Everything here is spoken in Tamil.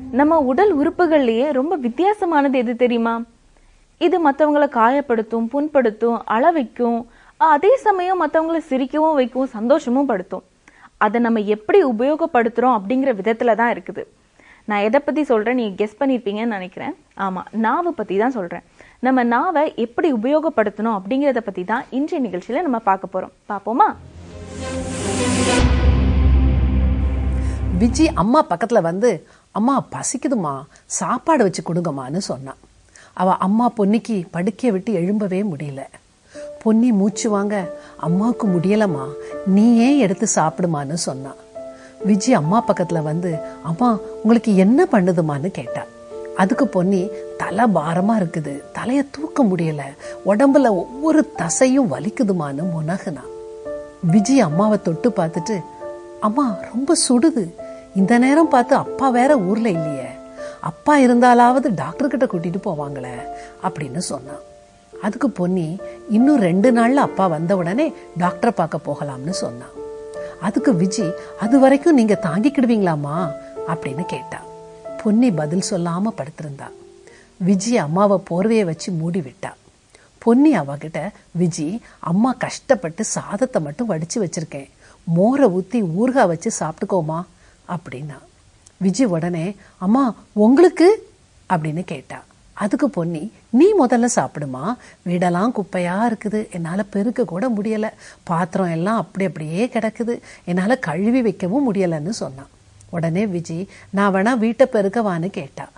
நம்ம உடல் உறுப்புகள்லயே ரொம்ப வித்தியாசமானது எது தெரியுமா இது மற்றவங்களை காயப்படுத்தும் புண்படுத்தும் அழ வைக்கும் அதே சமயம் மற்றவங்களை சிரிக்கவும் வைக்கும் சந்தோஷமும் படுத்தும் அதை நம்ம எப்படி உபயோகப்படுத்துறோம் அப்படிங்கிற விதத்துல தான் இருக்குது நான் எதை பத்தி சொல்றேன் நீங்க கெஸ் பண்ணிருப்பீங்கன்னு நினைக்கிறேன் ஆமா நாவை பத்தி தான் சொல்றேன் நம்ம நாவை எப்படி உபயோகப்படுத்தணும் அப்படிங்கறத பத்தி தான் இன்றைய நிகழ்ச்சியில நம்ம பார்க்க போறோம் பாப்போமா விஜி அம்மா பக்கத்துல வந்து அம்மா பசிக்குதுமா சாப்பாடு வச்சு கொடுங்கம்மான்னு சொன்னான் அவ அம்மா பொன்னிக்கு படுக்கைய விட்டு எழும்பவே முடியல பொன்னி மூச்சு வாங்க அம்மாவுக்கு முடியலம்மா நீ ஏன் எடுத்து சாப்பிடுமான்னு சொன்னான் விஜி அம்மா பக்கத்துல வந்து அம்மா உங்களுக்கு என்ன பண்ணுதுமான்னு கேட்டா அதுக்கு பொன்னி தலை பாரமா இருக்குது தலைய தூக்க முடியல உடம்புல ஒவ்வொரு தசையும் வலிக்குதுமான்னு முனகுனா விஜய் அம்மாவை தொட்டு பார்த்துட்டு அம்மா ரொம்ப சுடுது இந்த நேரம் பார்த்து அப்பா வேற ஊர்ல இல்லையே அப்பா இருந்தாலாவது டாக்டர் கிட்ட கூட்டிட்டு போவாங்களே அப்படின்னு சொன்னான் அதுக்கு பொன்னி இன்னும் ரெண்டு நாள்ல அப்பா வந்த உடனே டாக்டரை பார்க்க போகலாம்னு சொன்னான் அதுக்கு விஜி அது வரைக்கும் நீங்க தாங்கிக்கிடுவீங்களாமா அப்படின்னு கேட்டா பொன்னி பதில் சொல்லாம படுத்திருந்தா விஜி அம்மாவை போர்வையை வச்சு மூடி விட்டா பொன்னி அவகிட்ட விஜி அம்மா கஷ்டப்பட்டு சாதத்தை மட்டும் வடிச்சு வச்சிருக்கேன் மோரை ஊத்தி ஊறுகாய் வச்சு சாப்பிட்டுக்கோமா அப்படின்னா விஜி உடனே அம்மா உங்களுக்கு அப்படின்னு கேட்டா அதுக்கு பொன்னி நீ முதல்ல சாப்பிடுமா வீடெல்லாம் குப்பையா இருக்குது என்னால பெருக்க கூட முடியல பாத்திரம் எல்லாம் அப்படி அப்படியே கிடக்குது என்னால கழுவி வைக்கவும் முடியலன்னு சொன்னான் உடனே விஜி நான் வேணா வீட்டை பெருக்கவான்னு கேட்டா